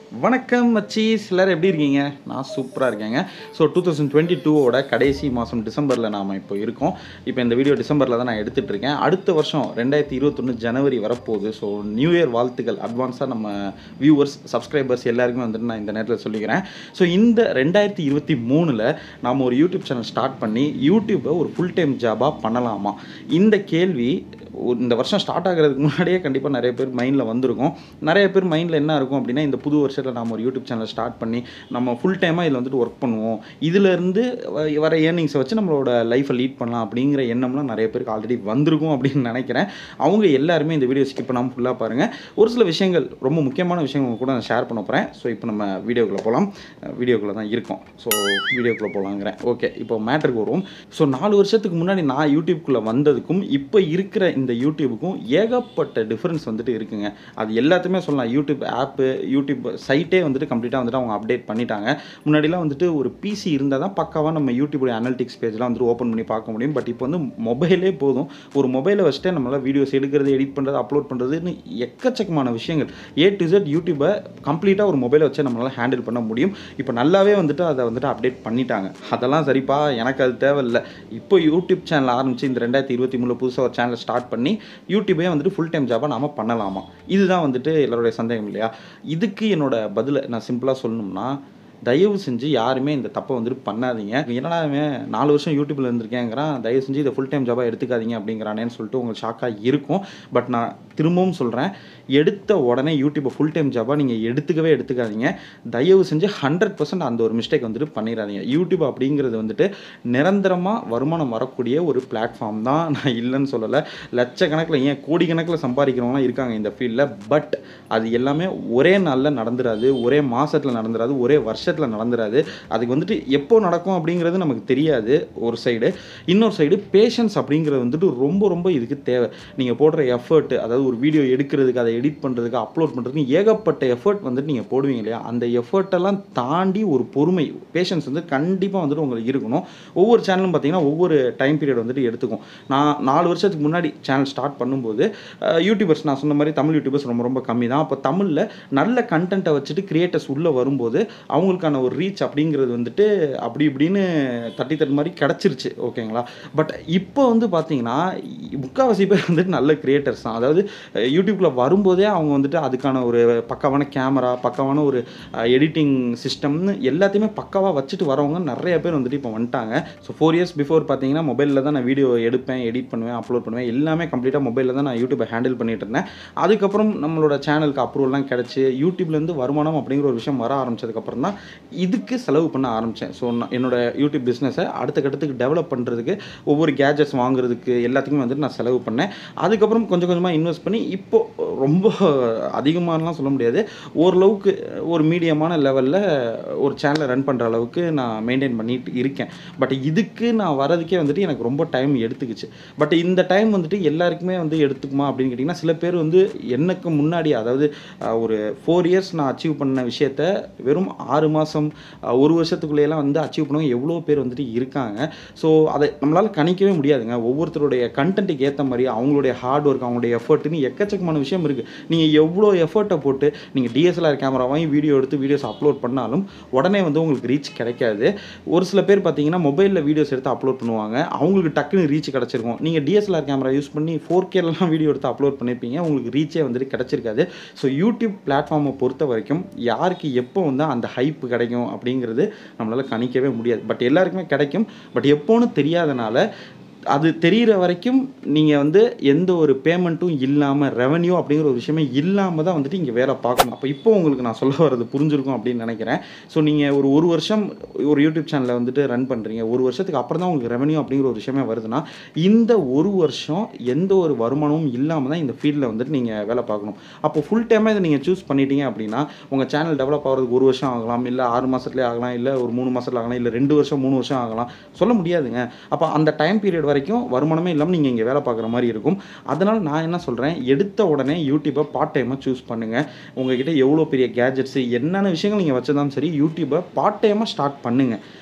வணக்கம் மச்சீஸ் எல்லாரும் எப்படி இருக்கீங்க நான் சூப்பராக இருக்கேங்க ஸோ டூ தௌசண்ட் டுவெண்ட்டி டூவோட கடைசி மாதம் டிசம்பரில் நாம் இப்போ இருக்கோம் இப்போ இந்த வீடியோ டிசம்பரில் தான் நான் எடுத்துகிட்டு இருக்கேன் அடுத்த வருஷம் ரெண்டாயிரத்தி இருபத்தொன்று ஜனவரி வரப்போகுது ஸோ நியூ இயர் வாழ்த்துக்கள் அட்வான்ஸாக நம்ம வியூவர்ஸ் சப்ஸ்கிரைபர்ஸ் எல்லாருக்குமே வந்துட்டு நான் இந்த நேரத்தில் சொல்லிக்கிறேன் ஸோ இந்த ரெண்டாயிரத்தி இருபத்தி மூணில் நாம் ஒரு யூடியூப் சேனல் ஸ்டார்ட் பண்ணி யூடியூப்பை ஒரு ஃபுல் டைம் ஜாபாக பண்ணலாமா இந்த கேள்வி ஒரு- இந்த வருஷம் ஸ்டார்ட் ஆகிறதுக்கு முன்னாடியே கண்டிப்பாக நிறைய பேர் மைண்டில் வந்திருக்கும் நிறைய பேர் மைண்டில் என்ன இருக்கும் அப்படின்னா இந்த புது வருஷத்தில் நம்ம ஒரு யூடியூப் சேனல் ஸ்டார்ட் பண்ணி நம்ம ஃபுல் டைமாக இதில் வந்துட்டு ஒர்க் பண்ணுவோம் இதிலேருந்து வர ஏர்னிங்ஸை வச்சு நம்மளோட லைஃப்பை லீட் பண்ணலாம் அப்படிங்கிற எண்ணம்லாம் நிறைய பேருக்கு ஆல்ரெடி வந்திருக்கும் அப்படின்னு நினைக்கிறேன் அவங்க எல்லாருமே இந்த வீடியோ ஸ்கிப் பண்ணாமல் ஃபுல்லாக பாருங்கள் ஒரு சில விஷயங்கள் ரொம்ப முக்கியமான விஷயங்கள் உங்க கூட நான் ஷேர் பண்ண போகிறேன் ஸோ இப்போ நம்ம வீடியோக்குள்ளே போகலாம் வீடியோக்குள்ளே தான் இருக்கோம் ஸோ வீடியோக்குள்ளே போகலாங்கிறேன் ஓகே இப்போ மேட்டருக்கு வருவோம் ஸோ நாலு வருஷத்துக்கு முன்னாடி நான் யூடியூப்குள்ளே வந்ததுக்கும் இப்போ இருக்கிற இந்த யூடியூபுக்கும் ஏகப்பட்ட டிஃப்ரென்ஸ் வந்துட்டு இருக்குங்க அது எல்லாத்தையுமே சொல்லலாம் யூடியூப் ஆப்பு யூடியூப் சைட்டே வந்துட்டு கம்ப்ளீட்டாக வந்துட்டு அவங்க அப்டேட் பண்ணிட்டாங்க முன்னாடிலாம் வந்துட்டு ஒரு பிசி இருந்தால் தான் பக்காவாக நம்ம யூடியூபோட அனலிட்டிக்ஸ் பேஜ்லாம் வந்துட்டு ஓப்பன் பண்ணி பார்க்க முடியும் பட் இப்போ வந்து மொபைலே போதும் ஒரு மொபைலை வச்சுட்டு நம்மளால் வீடியோஸ் எடுக்கிறது எடிட் பண்ணுறது அப்லோட் பண்ணுறதுன்னு எக்கச்சக்கமான விஷயங்கள் ஏ டு Z யூடியூப்பை கம்ப்ளீட்டாக ஒரு மொபைலை வச்சு நம்மளால் ஹேண்டில் பண்ண முடியும் இப்போ நல்லாவே வந்துட்டு அதை வந்துட்டு அப்டேட் பண்ணிட்டாங்க அதெல்லாம் சரிப்பா எனக்கு அது தேவையில்லை இப்போ யூடியூப் சேனல் ஆரம்பிச்சு இந்த ரெண்டாயிரத்தி இருபத்தி மூணில் புதுசாக ஒரு சேனலை ஸ்டார்ட் பண்ணி யூடியூபே வந்துட்டு ஃபுல் டைம் ஜாபாக நாம பண்ணலாமா இதுதான் வந்துட்டு எல்லாருடைய சந்தேகம் இல்லையா இதுக்கு என்னோட பதிலை நான் சிம்பிளாக சொல்லணும்னா தயவு செஞ்சு யாருமே இந்த தப்பை வந்துட்டு பண்ணாதீங்க என்னடா இவன் நாலு வருஷம் யூடியூப்ல இருந்திருக்கேங்கிறான் தயவு செஞ்சு இதை ஃபுல் டைம் ஜாபாக எடுத்துக்காதீங்க அப்படிங்கிறானேன்னு சொல்லிட்டு உங்களுக்கு ஷாக்காக இருக்கும் பட் நான் திரும்பவும் சொல்கிறேன் எடுத்த உடனே யூடியூப்பை ஃபுல் டைம் ஜாபாக நீங்கள் எடுத்துக்கவே எடுத்துக்காதீங்க தயவு செஞ்சு ஹண்ட்ரட் பர்சன்ட் அந்த ஒரு மிஸ்டேக் வந்துட்டு பண்ணிடாதீங்க யூடியூப் அப்படிங்கிறது வந்துட்டு நிரந்தரமாக வருமானம் வரக்கூடிய ஒரு பிளாட்ஃபார்ம் தான் நான் இல்லைன்னு சொல்லலை லட்சக்கணக்கில் ஏன் கோடிக்கணக்கில் சம்பாதிக்கிறவங்களாம் இருக்காங்க இந்த ஃபீல்டில் பட் அது எல்லாமே ஒரே நாளில் நடந்துராது ஒரே மாதத்தில் நடந்துராது ஒரே வருஷத்தில் நடந்துராது அதுக்கு வந்துட்டு எப்போ நடக்கும் அப்படிங்கிறது நமக்கு தெரியாது ஒரு சைடு இன்னொரு சைடு பேஷன்ஸ் அப்படிங்கிறது வந்துட்டு ரொம்ப ரொம்ப இதுக்கு தேவை நீங்கள் போடுற எஃபர்ட் அதாவது ஒரு வீடியோ எடுக்கிறதுக்கு அதை எடிட் பண்ணுறதுக்கு அப்லோட் பண்ணுறதுக்கு ஏகப்பட்ட எஃபர்ட் வந்துட்டு நீங்கள் போடுவீங்க இல்லையா அந்த எஃபர்ட்டெல்லாம் தாண்டி ஒரு பொறுமை பேஷன்ஸ் வந்து கண்டிப்பாக வந்துட்டு உங்களுக்கு இருக்கணும் ஒவ்வொரு சேனலும் பார்த்தீங்கன்னா ஒவ்வொரு டைம் பீரியட் வந்துட்டு எடுத்துக்கும் நான் நாலு வருஷத்துக்கு முன்னாடி சேனல் ஸ்டார்ட் பண்ணும்போது அஹ், யூடியூபர்ஸ் நான் சொன்ன மாதிரி தமிழ் யூடியூபர்ஸ் ரொம்ப ரொம்ப கம்மி தான் அப்போ தமிழில் நல்ல கண்டென்ட்டை வச்சுட்டு கிரியேட்டர்ஸ் உள்ளே வரும்போது அவங்களுக்கான ஒரு ரீச் அப்படிங்கிறது வந்துட்டு அப்படி இப்படின்னு தட்டி தட்டு மாதிரி கிடச்சிருச்சு ஓகேங்களா பட் இப்போ வந்து பார்த்தீங்கன்னா முக்கால்வாசி பேர் வந்துட்டு நல்ல கிரியேட்டர்ஸ் தான் அதாவது அஹ், யூடியூப்ல வரும்போதே அவங்க வந்துட்டு அதுக்கான ஒரு பக்காவான கேமரா பக்காவான ஒரு எடிட்டிங் சிஸ்டம்னு எல்லாத்தையுமே பக்காவாக வச்சுட்டு வரவங்க நிறைய பேர் வந்துட்டு இப்போ வந்துட்டாங்க ஸோ ஃபோர் இயர்ஸ் பிஃபோர் பார்த்தீங்கன்னா மொபைலில் தான் நான் வீடியோ எடுப்பேன் எடிட் பண்ணுவேன் அப்லோட் பண்ணுவேன் எல்லாமே கம்ப்ளீட்டாக மொபைலில் தான் நான் யூடியூப்பை ஹேண்டில் பண்ணிட்டு இருந்தேன் அதுக்கப்புறம் நம்மளோட சேனலுக்கு அப்ரூவல்லாம் கிடச்சி யூடியூப்லேருந்து வருமானம் அப்படிங்கிற ஒரு விஷயம் வர ஆரம்பிச்சதுக்கப்புறம் தான் இதுக்கு செலவு பண்ண ஆரம்பித்தேன் ஸோ என்னோட யூடியூப் பிஸ்னஸை அடுத்த கட்டத்துக்கு டெவலப் பண்ணுறதுக்கு ஒவ்வொரு கேஜெட்ஸ் வாங்குறதுக்கு எல்லாத்துக்குமே வந்துட்டு நான் செலவு பண்ணேன் அதுக்கப்புறம் கொஞ்சம் கொஞ்சமாக இன்வெஸ்ட் பண்ணி இப்போ ரொம்ப அதிகமானலாம் சொல்ல முடியாது ஓரளவுக்கு ஒரு மீடியமான லெவலில் ஒரு சேனலை ரன் பண்ணுற அளவுக்கு நான் மெயின்டைன் பண்ணிட்டு இருக்கேன் பட் இதுக்கு நான் வரதுக்கே வந்துட்டு எனக்கு ரொம்ப டைம் எடுத்துக்கிச்சு பட் இந்த டைம் வந்துட்டு எல்லாருக்குமே வந்து எடுத்துக்குமா அப்படின்னு கேட்டிங்கன்னா சில பேர் வந்து எனக்கு முன்னாடி அதாவது அஹ், ஒரு ஃபோர் இயர்ஸ் நான் அச்சீவ் பண்ண விஷயத்த வெறும் ஆறு மாதம் ஒரு வருஷத்துக்குள்ளேயெல்லாம் வந்து அச்சீவ் பண்ணவங்க எவ்வளோ பேர் வந்துட்டு இருக்காங்க ஸோ அதை நம்மளால் கணிக்கவே முடியாதுங்க ஒவ்வொருத்தருடைய கண்டென்ட்டுக்கு ஏற்ற மாதிரி அவங்களுடைய ஹார்ட் ஒர்க் அவங்களுடைய எஃபர்ட்னு எக்கச்சக்கமான விஷயம் இருக்குது நீங்கள் எவ்வளோ எஃபர்ட்டை போட்டு நீங்கள் டிஎஸ்எல்ஆர் கேமரா வாங்கி வீடியோ எடுத்து வீடியோஸ் அப்லோட் பண்ணாலும் உடனே வந்து உங்களுக்கு ரீச் கிடைக்காது ஒரு சில பேர் பார்த்தீங்கன்னா மொபைலில் வீடியோஸ் எடுத்து அப்லோட் பண்ணுவாங்க அவங்களுக்கு டக்குன்னு ரீச் கிடச்சிருக்கும் நீங்கள் டிஎஸ்எல்ஆர் கேமரா யூஸ் பண்ணி ஃபோர் கேலாம் வீடியோ எடுத்து அப்லோட் பண்ணியிருப்பீங்க உங்களுக்கு ரீச்சே வந்துட்டு கிடச்சிருக்காது ஸோ யூடியூப் பிளாட்ஃபார்மை பொறுத்த வரைக்கும் யாருக்கு எப்போ வந்து அந்த ஹைப் கிடைக்கும் அப்படிங்கிறது நம்மளால் கணிக்கவே முடியாது பட் எல்லாருக்குமே கிடைக்கும் பட் எப்போன்னு தெரியாதனால அது தெரிகிற வரைக்கும் நீங்கள் வந்து எந்த ஒரு பேமெண்ட்டும் இல்லாமல் ரெவன்யூ அப்படிங்கிற ஒரு விஷயமே இல்லாமல் தான் வந்துட்டு இங்கே வேலை பார்க்கணும் அப்போ இப்போ உங்களுக்கு நான் சொல்ல வர்றது புரிஞ்சிருக்கும் அப்படின்னு நினைக்கிறேன் ஸோ நீங்கள் ஒரு ஒரு வருஷம் ஒரு யூடியூப் சேனலை வந்துட்டு ரன் பண்ணுறீங்க ஒரு வருஷத்துக்கு அப்புறம் தான் உங்களுக்கு ரெவன்யூ அப்படிங்கிற ஒரு விஷயமே வருதுன்னா இந்த ஒரு வருஷம் எந்த ஒரு வருமானமும் இல்லாமல் தான் இந்த ஃபீல்டில் வந்துட்டு நீங்கள் வேலை பார்க்கணும் அப்போ ஃபுல் டைமாக இதை நீங்கள் சூஸ் பண்ணிட்டீங்க அப்படின்னா உங்கள் சேனல் டெவலப் ஆகிறதுக்கு ஒரு வருஷம் ஆகலாம் இல்லை ஆறு மாதத்துலேயே ஆகலாம் இல்லை ஒரு மூணு மாதத்துல ஆகலாம் இல்லை ரெண்டு வருஷம் மூணு வருஷம் ஆகலாம் சொல்ல முடியாதுங்க அப்போ அந்த டைம் பீரியட் வரைக்கும் வருமானமே இல்லாமல் நீங்கள் இங்கே வேலை பார்க்குற மாதிரி இருக்கும் அதனால் நான் என்ன சொல்கிறேன் எடுத்த உடனே யூடியூப்பை பார்ட் டைமாக சூஸ் பண்ணுங்கள் உங்ககிட்ட எவ்வளோ பெரிய கேஜெட்ஸு என்னென்ன விஷயங்கள் நீங்கள் வச்சதாலும் சரி யூடியூப்பை பார்ட் டைமாக ஸ்டார்ட் பண்ணுங்கள்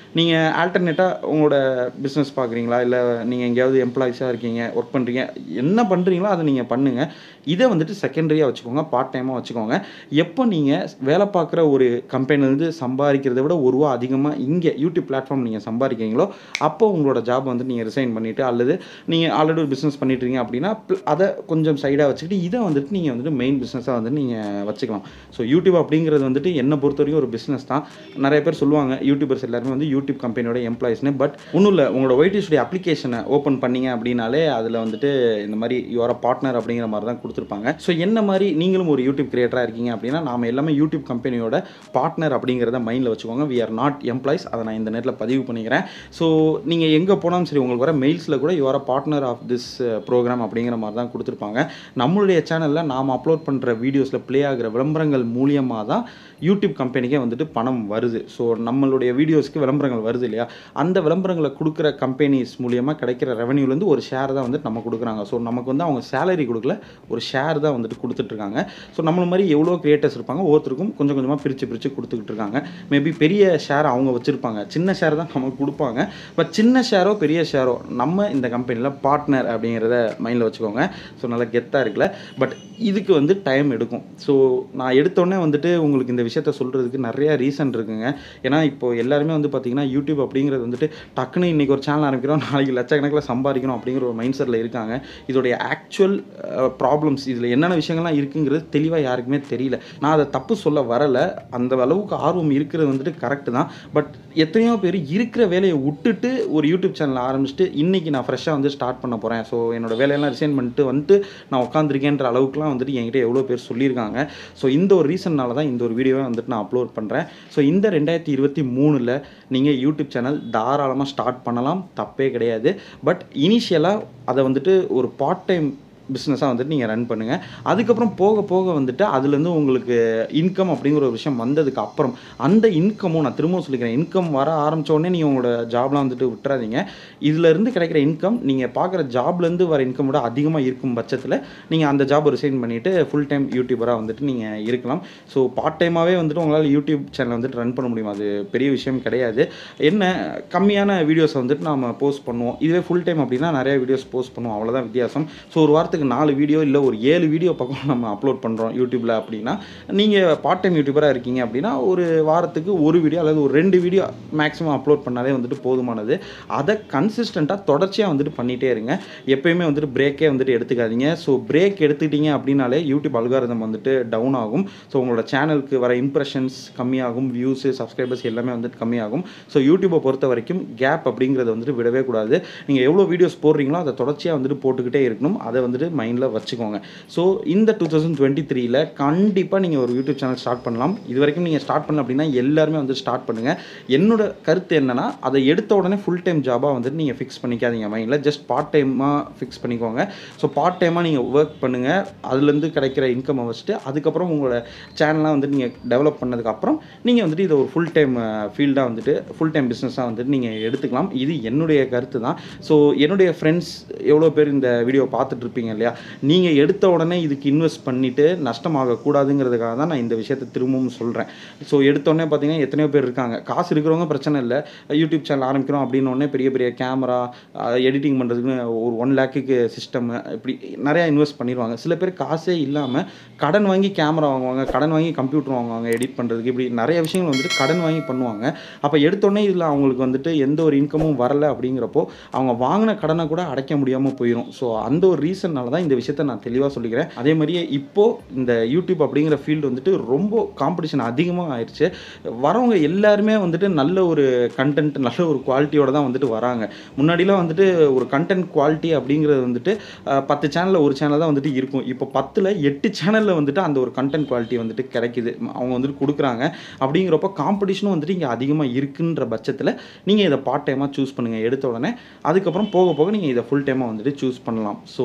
நீங்கள் ஆல்டர்னேட்டாக உங்களோட பிஸ்னஸ் பார்க்குறீங்களா இல்லை நீங்கள் எங்கேயாவது எம்ப்ளாயிஸாக இருக்கீங்க ஒர்க் பண்ணுறீங்க என்ன பண்ணுறீங்களோ அதை நீங்கள் பண்ணுங்கள் இதை வந்துட்டு செகண்டரியாக வச்சுக்கோங்க பார்ட் டைமாக வச்சுக்கோங்க எப்போ நீங்கள் வேலை பார்க்குற ஒரு கம்பெனிலேருந்து சம்பாதிக்கிறத விட ஒரு ரூபா அதிகமாக இங்கே யூடியூப் பிளாட்ஃபார்ம் நீங்கள் சம்பாதிக்கிறீங்களோ அப்போ உங்களோட ஜாப் வந்து நீங்கள் ரிசைன் பண்ணிவிட்டு அல்லது நீங்கள் ஆல்ரெடி ஒரு பிஸ்னஸ் பண்ணிட்டுருங்க அப்படின்னா pl- அதை கொஞ்சம் சைடாக வச்சுக்கிட்டு இதை வந்துட்டு நீங்கள் வந்துட்டு மெயின் பிஸ்னஸாக வந்து நீங்கள் வச்சுக்கலாம் ஸோ யூடியூப் அப்படிங்கிறது வந்துட்டு என்னை பொறுத்த வரைக்கும் ஒரு பிஸ்னஸ் தான் நிறைய பேர் சொல்லுவாங்க யூடியூபர்ஸ் எல்லாருமே வந்து யூடியூப் கம்பெனியோட எம்ப்ளாயிஸ்னு பட் ஒன்றும் இல்லை உங்களோட ஒயிட்டிஸுடைய அப்ளிகேஷனை ஓப்பன் பண்ணீங்க அப்படின்னாலே அதில் வந்துட்டு இந்த மாதிரி யுவர் பார்ட்னர் அப்படிங்கிற மாதிரி தான் கொடுத்துருப்பாங்க ஸோ என்ன மாதிரி நீங்களும் ஒரு யூடியூப் கிரியேட்டராக இருக்கீங்க அப்படின்னா நாம எல்லாமே யூடியூப் கம்பெனியோட பார்ட்னர் அப்படிங்கிறத மைண்டில் வச்சுக்கோங்க வி ஆர் நாட் எம்ப்ளாயிஸ் அதை நான் இந்த நேரத்தில் பதிவு பண்ணிக்கிறேன் ஸோ நீங்கள் எங்கே போனாலும் சரி உங்களுக்கு வர மெயில்ஸில் கூட your partner of this programme அப்படிங்கிற மாதிரி தான் கொடுத்துருப்பாங்க நம்மளுடைய சேனலில் நாம் அப்லோட் பண்ணுற வீடியோஸில் ப்ளே ஆகிற விளம்பரங்கள் மூலியமாக தான் யூடியூப் கம்பெனிக்கே வந்துட்டு பணம் வருது ஸோ நம்மளுடைய வீடியோஸ்க்கு விளம்பரங்கள் வருது இல்லையா அந்த விளம்பரங்களை கொடுக்குற கம்பெனிஸ் மூலியமாக கிடைக்கிற ரெவன்யூலேருந்து ஒரு ஷேர் தான் வந்துட்டு நம்ம கொடுக்குறாங்க ஸோ நமக்கு வந்து அவங்க சேலரி கொடுக்கல ஒரு ஷேர் தான் வந்துட்டு கொடுத்துட்ருக்காங்க ஸோ நம்மள மாதிரி எவ்வளோ கிரியேட்டர்ஸ் இருப்பாங்க ஒவ்வொருத்தருக்கும் கொஞ்சம் கொஞ்சமாக பிரித்து பிரித்து கொடுத்துக்கிட்டு இருக்காங்க மேபி பெரிய ஷேர் அவங்க வச்சுருப்பாங்க சின்ன ஷேர் தான் நமக்கு கொடுப்பாங்க பட் சின்ன ஷேரோ பெரிய ஷேரோ நம்ம இந்த கம்பெனியில் பார்ட்னர் அப்படிங்கிறத மைண்டில் வச்சுக்கோங்க ஸோ நல்லா கெத்தாக இருக்குல்ல பட் இதுக்கு வந்து டைம் எடுக்கும் ஸோ நான் எடுத்தோடனே வந்துட்டு உங்களுக்கு இந்த விஷயத்த சொல்கிறதுக்கு நிறைய ரீசன் இருக்குங்க ஏன்னா இப்போ எல்லாருமே வந்து பார்த்தீங்கன்னா யூடியூப் அப்படிங்கிறது வந்துட்டு டக்குன்னு இன்றைக்கி ஒரு சேனல் ஆரம்பிக்கிறோம் நாளைக்கு லட்சக்கணக்கில் சம்பாதிக்கணும் அப்படிங்கிற ஒரு மைண்ட் செட்டில் இருக்காங்க இதோடைய ஆக்சுவல் ப்ராப்ளம்ஸ் இதில் என்னென்ன விஷயங்கள்லாம் இருக்குங்கிறது தெளிவாக யாருக்குமே தெரியல நான் அதை தப்பு சொல்ல வரலை அந்த அளவுக்கு ஆர்வம் இருக்கிறது வந்துட்டு கரெக்டு தான் பட் எத்தனையோ பேர் இருக்கிற வேலையை விட்டுட்டு ஒரு யூடியூப் சேனல் ஆரம்பிச்சுட்டு இன்றைக்கி நான் ஃப்ரெஷ்ஷாக வந்து ஸ்டார்ட் பண்ண போகிறேன் ஸோ என்னோட வேலையெல்லாம் ரிசைன் பண்ணிட்டு வந்துட்டு நான் உட்காந்துருக்கேன்ற அளவுக்குலாம் வந்துட்டு என்கிட்ட எவ்வளோ பேர் சொல்லியிருக்காங்க ஸோ இந்த ஒரு ரீசன்னால தான் இந்த ஒரு வீடியோவை வந்துட்டு நான் அப்லோட் பண்ணுறேன் ஸோ இந்த ரெண்டாயிரத்தி இருபத்தி மூணில் நீங்கள் யூடியூப் சேனல் தாராளமாக ஸ்டார்ட் பண்ணலாம் தப்பே கிடையாது பட் இனிஷியலாக அதை வந்துட்டு ஒரு பார்ட் டைம் பிஸ்னஸாக வந்துட்டு நீங்கள் ரன் பண்ணுங்கள் அதுக்கப்புறம் போக போக வந்துட்டு அதுலேருந்து உங்களுக்கு இன்கம் அப்படிங்கிற ஒரு விஷயம் வந்ததுக்கு அப்புறம் அந்த இன்கமும் நான் திரும்பவும் சொல்லிக்கிறேன் இன்கம் வர ஆரம்பிச்ச உடனே நீங்கள் உங்களோட ஜாப்லாம் வந்துட்டு விட்டுறாதீங்க இதுலேருந்து கிடைக்கிற இன்கம் நீங்கள் பார்க்குற ஜாப்லேருந்து வர இன்கம் விட அதிகமாக இருக்கும் பட்சத்தில் நீங்கள் அந்த ஜாப் ரிசைன் பண்ணிவிட்டு ஃபுல் டைம் யூடியூபராக வந்துட்டு நீங்கள் இருக்கலாம் ஸோ பார்ட் டைமாகவே வந்துட்டு உங்களால் யூடியூப் சேனல் வந்துட்டு ரன் பண்ண முடியும் அது பெரிய விஷயம் கிடையாது என்ன கம்மியான வீடியோஸை வந்துட்டு நாம் போஸ்ட் பண்ணுவோம் இதுவே ஃபுல் டைம் அப்படின்னா நிறைய வீடியோஸ் போஸ்ட் பண்ணுவோம் அவ்வளோதான் வித்தியாசம் ஸோ ஒரு வாரத்துக்கு நாலு வீடியோ இல்லை ஒரு ஏழு வீடியோ பக்கம் நம்ம அப்லோட் பண்ணுறோம் யூடியூப்பில் அப்படின்னா நீங்கள் பார்ட் டைம் யூடியூபராக இருக்கீங்க அப்படின்னா ஒரு வாரத்துக்கு ஒரு வீடியோ அல்லது ஒரு ரெண்டு வீடியோ மேக்ஸிமம் அப்லோட் பண்ணாலே வந்துட்டு போதுமானது அதை கன்சிஸ்டண்ட்டாக தொடர்ச்சியாக வந்துட்டு பண்ணிகிட்டே இருங்க எப்பயுமே வந்துட்டு பிரேக்கே வந்துட்டு எடுத்துக்காதீங்க ஸோ பிரேக் எடுத்துக்கிட்டீங்க அப்படின்னாலே யூடியூப் அல்காரதம் வந்துட்டு டவுன் ஆகும் ஸோ உங்களோட சேனலுக்கு வர இம்ப்ரெஷன்ஸ் கம்மியாகும் வியூஸு சப்ஸ்கிரைபர்ஸ் எல்லாமே வந்துட்டு கம்மியாகும் ஸோ யூடியூப்பை பொறுத்த வரைக்கும் கேப் அப்படிங்கிறத வந்துட்டு விடவே கூடாது நீங்கள் எவ்வளோ வீடியோஸ் போடுறீங்களோ அதை தொடர்ச்சியாக வந்துட்டு போட்டுக்கிட்டே இருக்கணும் அதை வந்துட்டு மைண்டில் வச்சுக்கோங்க ஸோ இந்த டூ தௌசண்ட் டுவெண்ட்டி த்ரீல கண்டிப்பாக நீங்கள் ஒரு யூடியூப் சேனல் ஸ்டார்ட் பண்ணலாம் இது வரைக்கும் நீங்கள் ஸ்டார்ட் பண்ணல அப்படின்னா எல்லாருமே வந்து ஸ்டார்ட் பண்ணுங்கள் என்னோட கருத்து என்னன்னா அதை எடுத்த உடனே ஃபுல் டைம் ஜாபாக வந்துட்டு நீங்கள் ஃபிக்ஸ் பண்ணிக்காதீங்க மைண்டில் ஜஸ்ட் பார்ட் டைமாக ஃபிக்ஸ் பண்ணிக்கோங்க ஸோ பார்ட் டைமாக நீங்கள் ஒர்க் பண்ணுங்கள் அதுலேருந்து கிடைக்கிற இன்கம் வச்சுட்டு அதுக்கப்புறம் உங்களோட சேனலாக வந்துட்டு நீங்கள் டெவலப் பண்ணதுக்கப்புறம் நீங்கள் வந்துட்டு இதை ஒரு ஃபுல் டைம் ஃபீல்டாக வந்துட்டு ஃபுல் டைம் பிஸ்னஸாக வந்துட்டு நீங்கள் எடுத்துக்கலாம் இது என்னுடைய கருத்து தான் ஸோ என்னுடைய ஃப்ரெண்ட்ஸ் எவ்வளோ பேர் இந்த வீடியோ பார்த்துட்டு இருப்பீங்க இல்லையா நீங்கள் எடுத்த உடனே இதுக்கு இன்வெஸ்ட் பண்ணிவிட்டு நஷ்டமாகக்கூடாதுங்கிறதுக்காக தான் நான் இந்த விஷயத்தை திரும்பவும் சொல்கிறேன் ஸோ எடுத்தோடனே பார்த்தீங்கன்னா எத்தனையோ பேர் இருக்காங்க காசு இருக்கிறவங்க பிரச்சனை இல்லை யூடியூப் சேனல் ஆரம்பிக்கிறோம் அப்படின்னு உடனே பெரிய பெரிய கேமரா எடிட்டிங் பண்ணுறதுக்கு ஒரு ஒன் லேக்குக்கு சிஸ்டம் இப்படி நிறையா இன்வெஸ்ட் பண்ணிடுவாங்க சில பேர் காசே இல்லாமல் கடன் வாங்கி கேமரா வாங்குவாங்க கடன் வாங்கி கம்ப்யூட்டர் வாங்குவாங்க எடிட் பண்ணுறதுக்கு இப்படி நிறைய விஷயங்கள் வந்துட்டு கடன் வாங்கி பண்ணுவாங்க அப்போ எடுத்தோடனே இதில் அவங்களுக்கு வந்துட்டு எந்த ஒரு இன்கமும் வரல அப்படிங்கிறப்போ அவங்க வாங்கின கடனை கூட அடைக்க முடியாமல் போயிடும் ஸோ அந்த ஒரு ரீசன்னால தான் இந்த விஷயத்த நான் தெளிவாக சொல்லிக்கிறேன் அதே மாதிரியே இப்போது இந்த யூடியூப் அப்படிங்கிற ஃபீல்டு வந்துட்டு ரொம்ப காம்படிஷன் அதிகமாக ஆயிடுச்சு வரவங்க எல்லாருமே வந்துட்டு நல்ல ஒரு கண்டென்ட் நல்ல ஒரு குவாலிட்டியோட தான் வந்துட்டு வராங்க முன்னாடிலாம் வந்துட்டு ஒரு கண்டென்ட் குவாலிட்டி அப்படிங்கிறது வந்துட்டு அஹ், பத்து சேனலில் ஒரு சேனல் தான் வந்துட்டு இருக்கும் இப்போ பத்தில் எட்டு சேனலில் வந்துட்டு அந்த ஒரு கண்டென்ட் குவாலிட்டி வந்துட்டு கிடைக்குது அவங்க வந்துட்டு கொடுக்குறாங்க அப்படிங்கிறப்ப காம்படிஷனும் வந்துட்டு இங்கே அதிகமாக இருக்குன்ற பட்சத்தில் நீங்கள் இதை பார்ட் டைமாக சூஸ் பண்ணுங்கள் எடுத்த உடனே அதுக்கப்புறம் போக போக நீங்கள் இதை ஃபுல் டைமாக வந்துட்டு சூஸ் பண்ணலாம் ஸோ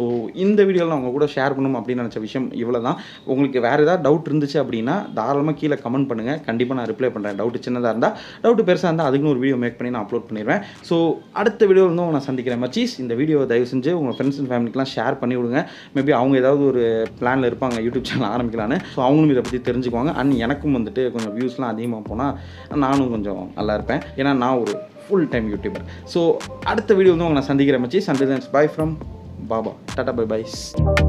இந்த வீடியோவில் நான் உங்கள் கூட ஷேர் பண்ணணும் அப்படின்னு நினச்ச விஷயம் இவ்வளோ தான் உங்களுக்கு வேறு ஏதாவது டவுட் இருந்துச்சு அப்படின்னா தாராளமாக கீழே கமெண்ட் பண்ணுங்கள் கண்டிப்பாக நான் ரிப்ளை பண்ணுறேன் டவுட் சின்னதாக இருந்தால் டவுட் பெருசாக இருந்தால் அதுக்குன்னு ஒரு வீடியோ மேக் பண்ணி நான் அப்லோட் பண்ணிடுவேன் ஸோ அடுத்த வீடியோவில் வந்து உங்களை நான் சந்திக்கிறேன் மச்சீஸ் இந்த வீடியோவை தயவு செஞ்சு உங்கள் ஃப்ரெண்ட்ஸ் அண்ட் ஃபேமிலிக்கெலாம் ஷேர் பண்ணி விடுங்க மேபி அவங்க ஏதாவது ஒரு பிளானில் இருப்பாங்க யூடியூப் சேனல் ஆரம்பிக்கலான்னு ஸோ அவங்களும் இதை பற்றி தெரிஞ்சுக்குவாங்க அண்ட் எனக்கும் வந்துட்டு கொஞ்சம் வியூஸ்லாம் அதிகமாக போனால் நானும் கொஞ்சம் நல்லா இருப்பேன் ஏன்னா நான் ஒரு ஃபுல் டைம் யூடியூபர் ஸோ அடுத்த வீடியோ வந்து உங்களை நான் சந்திக்கிறேன் மச்சி Sunday bye from Baba tata bye by